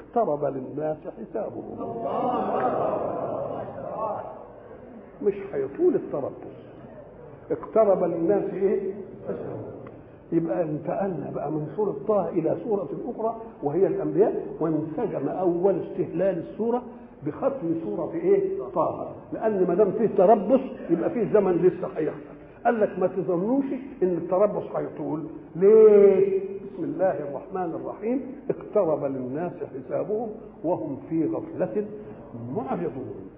اقترب للناس حسابهم مش هيطول التربص اقترب للناس ايه حسابهم يبقى انتقلنا بقى من سورة طه إلى سورة أخرى وهي الأنبياء وانسجم أول استهلال السورة بختم سورة إيه؟ طه لأن ما دام فيه تربص يبقى فيه زمن لسه هيحصل قال لك ما تظنوش إن التربص هيطول ليه؟ بسم الله الرحمن الرحيم اقترب للناس حسابهم وهم في غفلة معرضون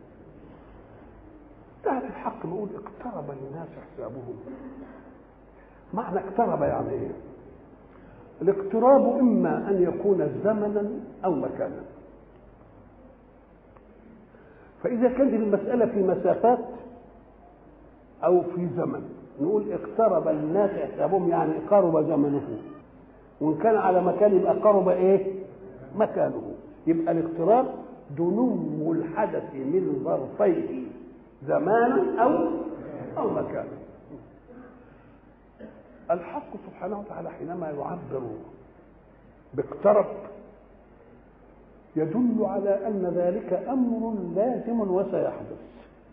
تعالى الحق بيقول اقترب للناس حسابهم معنى اقترب يعني ايه الاقتراب اما ان يكون زمنا او مكانا فاذا كانت المساله في مسافات او في زمن نقول اقترب الناس حسابهم يعني قرب زمنه وان كان على مكان يبقى قرب ايه مكانه يبقى الاقتراب دنو الحدث من ظرفيه زمانا او او مكانا الحق سبحانه وتعالى حينما يعبر باقترب يدل على ان ذلك امر لازم وسيحدث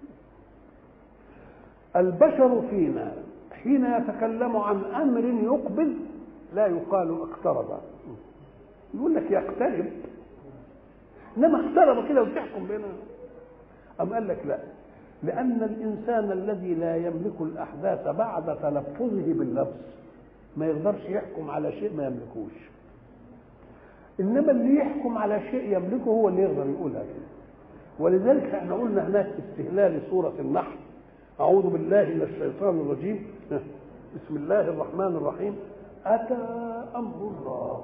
البشر فينا حين يتكلم عن امر يقبل لا يقال اقترب يقول لك يقترب انما اقترب كده وتحكم بيننا ام قال لك لا لأن الإنسان الذي لا يملك الأحداث بعد تلفظه باللفظ ما يقدرش يحكم على شيء ما يملكوش إنما اللي يحكم على شيء يملكه هو اللي يقدر يقولها كده ولذلك احنا قلنا هناك استهلال سورة النحل أعوذ بالله من الشيطان الرجيم بسم الله الرحمن الرحيم أتى أمر الله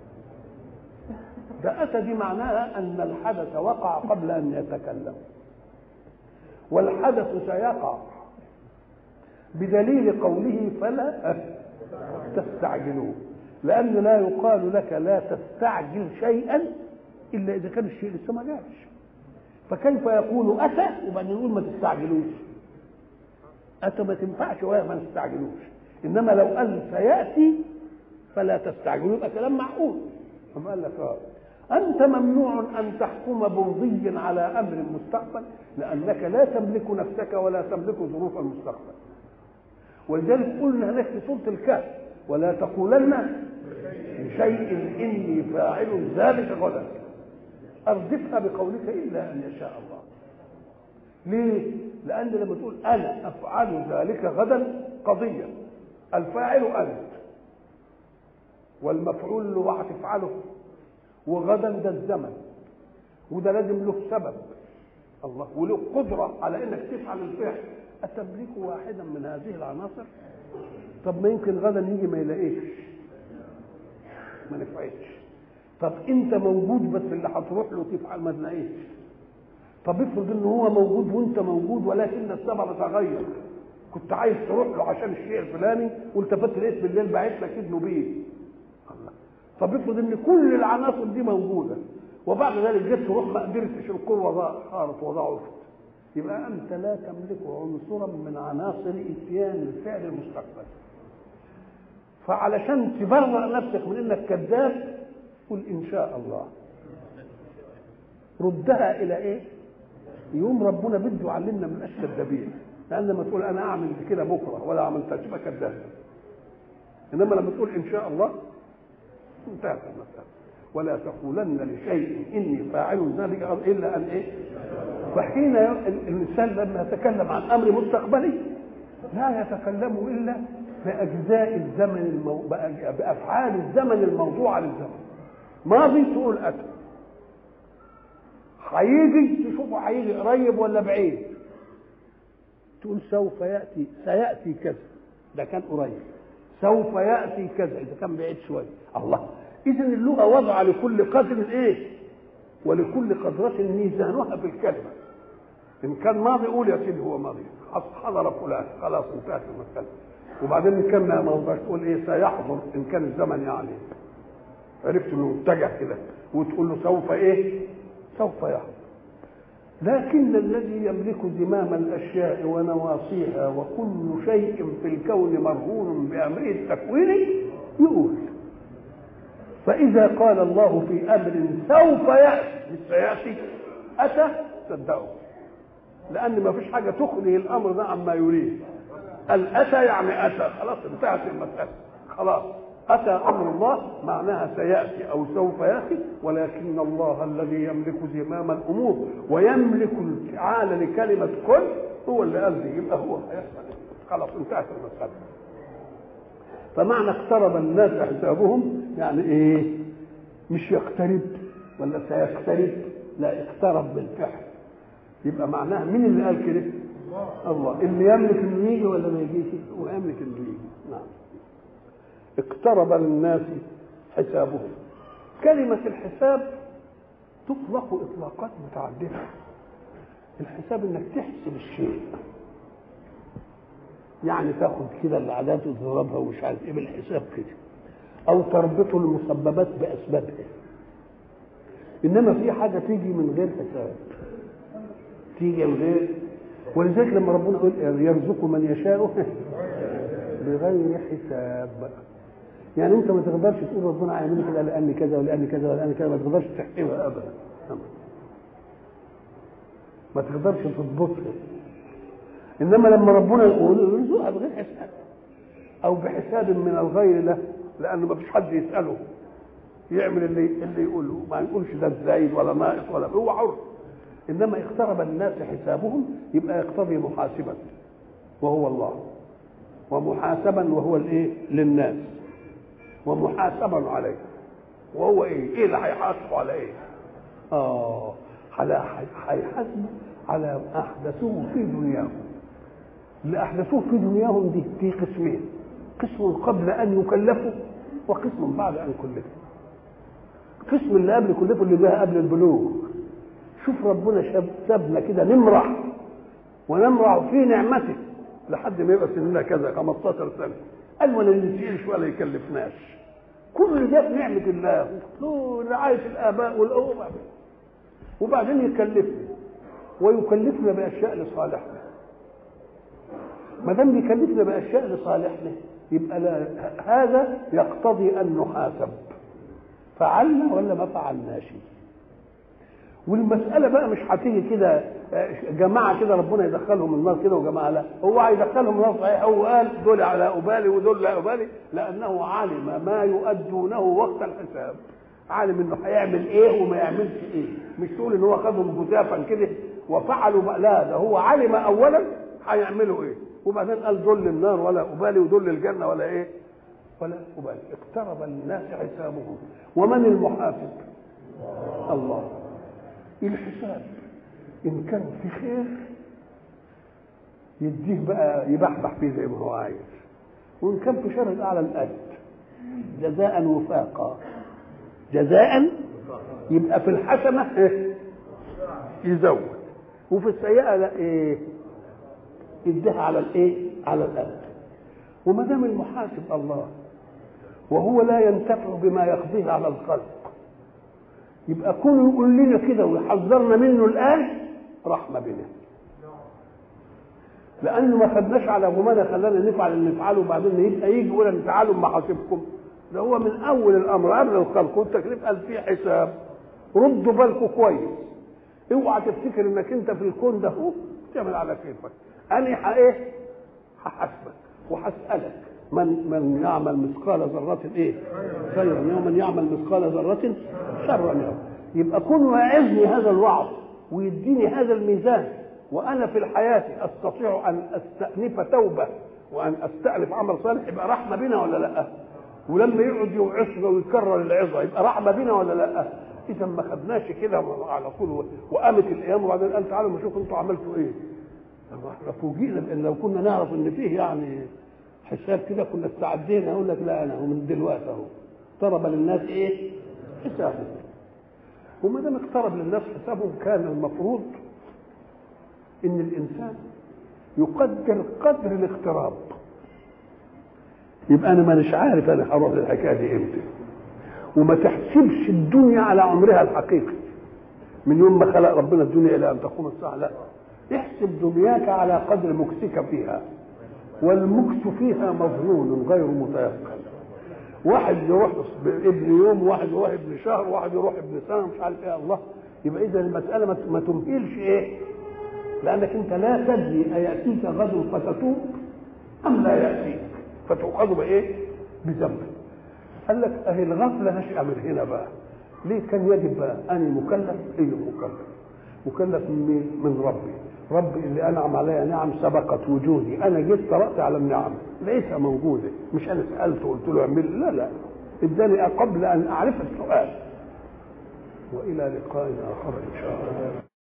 ده أتى دي معناها أن الحدث وقع قبل أن يتكلم والحدث سيقع بدليل قوله فلا تستعجلوه لأن لا يقال لك لا تستعجل شيئا إلا إذا كان الشيء لسه ما جاش فكيف يقول أتى وبعدين يقول ما تستعجلوش أتى ما تنفعش ولا ما تستعجلوش إنما لو قال سيأتي فلا تستعجلوا يبقى كلام معقول أما قال لك آه أنت ممنوع أن تحكم بمضي على أمر المستقبل لأنك لا تملك نفسك ولا تملك ظروف المستقبل ولذلك قلنا هناك في سورة الكهف ولا تقولن لشيء إني فاعل ذلك غدا أردفها بقولك إلا أن يشاء الله ليه؟ لأن لما تقول أنا أفعل ذلك غدا قضية الفاعل أنت والمفعول اللي هتفعله وغدا ده الزمن وده لازم له سبب الله وله قدرة على انك تفعل الفعل أتملك واحدا من هذه العناصر طب ما يمكن غدا يجي ما يلاقيش ما نفعتش طب انت موجود بس اللي هتروح له تفعل ما تلاقيش طب افرض ان هو موجود وانت موجود ولكن السبب تغير كنت عايز تروح له عشان الشيء الفلاني والتفت لقيت بالليل باعت لك ابنه بيه الله طب افرض ان كل العناصر دي موجوده وبعد ذلك جيت تروح ما قدرتش القوه صارت وضعفت يبقى انت لا تملك عنصرا من عناصر اتيان الفعل المستقبل فعلشان تبرر نفسك من انك كذاب قل ان شاء الله ردها الى ايه يوم ربنا بده يعلمنا من اشد كذابين لان لما تقول انا اعمل كده بكره ولا عملتها تبقى كذاب انما لما تقول ان شاء الله انتهت المساله ولا تقولن لشيء اني فاعل ذلك الا ان ايه فحين الانسان لما يتكلم عن امر مستقبلي لا يتكلم الا باجزاء الزمن المو... بافعال الزمن الموضوعه للزمن ماضي تقول اتى هيجي تشوفه هيجي قريب ولا بعيد تقول سوف ياتي سياتي كذا ده كان قريب سوف ياتي كذا اذا كان بعيد شويه الله اذا اللغه وضع لكل قدر ايه ولكل قدرة ميزانها في الكلمة إن كان ماضي قول يا سيدي هو ماضي حضر فلان خلاص انتهت المسألة وبعدين إن كان ما موضعش تقول إيه سيحضر إن كان الزمن يعني عرفت إنه اتجه كده وتقول له سوف إيه؟ سوف يحضر لكن الذي يملك زمام الأشياء ونواصيها وكل شيء في الكون مرهون بأمره التكويني يقول فإذا قال الله في أمر سوف يأتي مش سيأتي أتى صدقه لأن ما فيش حاجة تخلي الأمر ده عما يريد قال أتى يعني أتى خلاص انتهت المسألة خلاص أتى أمر الله معناها سيأتي أو سوف يأتي ولكن الله الذي يملك زمام الأمور ويملك الفعال لكلمة كن هو اللي قال دي يبقى هو هيحصل خلاص انتهت المسألة فمعنى اقترب الناس حسابهم يعني ايه مش يقترب ولا سيقترب لا اقترب بالفعل يبقى معناها مين اللي قال كده الله اللي يملك انه يجي ولا ما يجيش هو يملك انه يجي نعم اقترب للناس حسابهم كلمة الحساب تطلق إطلاقات متعددة الحساب إنك تحسب الشيء يعني تاخد كده العادات وتضربها ومش عارف ايه بالحساب كده او تربط المسببات باسبابها انما في حاجه تيجي من غير حساب تيجي من غير ولذلك لما ربنا يقول يرزق من يشاء بغير حساب يعني انت ما تقدرش تقول ربنا هيعمل كده لان كذا ولان كذا ولان كذا ما تقدرش تحسبها ابدا ما تقدرش تضبطها انما لما ربنا يقول يرزقها بغير حساب او بحساب من الغير له لانه ما فيش حد يساله يعمل اللي اللي يقوله ما يقولش ده زايد ولا ناقص ولا هو حر انما اقترب الناس حسابهم يبقى يقتضي محاسبا وهو الله ومحاسبا وهو الايه للناس ومحاسبا عليه وهو ايه ايه اللي هيحاسبه على ايه اه على هيحاسبه على ما احدثوه في دنياهم اللي احدثوه في دنياهم دي في قسمين قسم قبل ان يكلفوا وقسم بعد ان كلفوا القسم اللي قبل كلفوا اللي جاء قبل البلوغ شوف ربنا سابنا كده نمرح ونمرح في نعمته لحد ما يبقى سننا كذا 15 سنه قال ولا نسيلش ولا يكلفناش كل ده في نعمه الله ورعايه الاباء والامم وبعدين يكلفنا ويكلفنا باشياء لصالحنا ما دام بيكلفنا باشياء لصالحنا يبقى لا هذا يقتضي ان نحاسب فعلنا ولا ما فعلناش والمسألة بقى مش هتيجي كده جماعة كده ربنا يدخلهم النار كده وجماعة لا هو هيدخلهم النار صحيح هو قال دول على أبالي ودول لا أبالي لأنه علم ما يؤدونه وقت الحساب عالم انه هيعمل ايه وما يعملش ايه مش تقول ان هو خدهم جزافا كده وفعلوا لا ده هو علم اولا هيعملوا ايه وبعدين قال دول للنار ولا ابالي ودول للجنه ولا ايه ولا ابالي اقترب للناس حسابهم ومن المحاسب الله الحساب ان كان في خير يديه بقى يبحبح فيه زي ما هو عايز وان كان في شر على القد جزاء وفاقا جزاء يبقى في الحسنه إيه؟ يزود وفي السيئه لا ايه يديها على الايه على القد وما دام المحاسب الله وهو لا ينتفع بما يقضيه على الخلق يبقى كونه يقول لنا كده ويحذرنا منه الان رحمه بنا لانه ما خدناش على غمانه خلانا نفعل اللي نفعله وبعدين يبقى يجي يقول تعالوا محاسبكم ده هو من اول الامر قبل الخلق والتكليف قال فيه حساب ردوا بالكم كويس اوعى تفتكر انك انت في الكون ده هو تعمل على كيفك انا ايه هحاسبك وهسالك من من يعمل مثقال ذرة ايه؟ خيرا ومن يعمل مثقال ذرة شرا يوم يبقى كون يعظني هذا الوعظ ويديني هذا الميزان وانا في الحياة استطيع ان استأنف توبة وان استألف عمل صالح يبقى رحمة بنا ولا لا؟ ولما يقعد يوعظنا ويكرر العظة يبقى رحمة بنا ولا لا؟ إذا ما خدناش كده على طول وقامت الأيام وبعدين قال تعالوا ما شوفوا أنتوا عملتوا إيه؟ احنا فوجئنا بان لو كنا نعرف ان فيه يعني حساب كده كنا استعدينا اقول لك لا انا ومن دلوقتي اهو اقترب للناس ايه؟ حسابهم وما دام اقترب للناس حسابهم كان المفروض ان الانسان يقدر قدر الاقتراب يبقى انا مانيش عارف انا هروح للحكايه دي امتى وما تحسبش الدنيا على عمرها الحقيقي من يوم ما خلق ربنا الدنيا الى ان تقوم الساعه لا احسب دنياك على قدر مكسك فيها والمكس فيها مظنون غير متيقن واحد يروح ابن يوم وواحد يروح ابن شهر وواحد يروح ابن سنه مش عارف ايه الله يبقى اذا المساله ما تمهلش ايه لانك انت لا تدري اياتيك غد فتتوب ام لا ياتيك فتؤخذ بايه بذنبك قال لك اهي الغفله نشأ من هنا بقى ليه كان يجب بقى اني مكلف ايه مكلف مكلف من من ربي ربي اللي انعم عليا نعم سبقت وجودي انا جيت قرات على النعم لقيتها موجوده مش انا سالته قلت له اعمل لا لا اداني قبل ان اعرف السؤال والى لقاء اخر ان شاء الله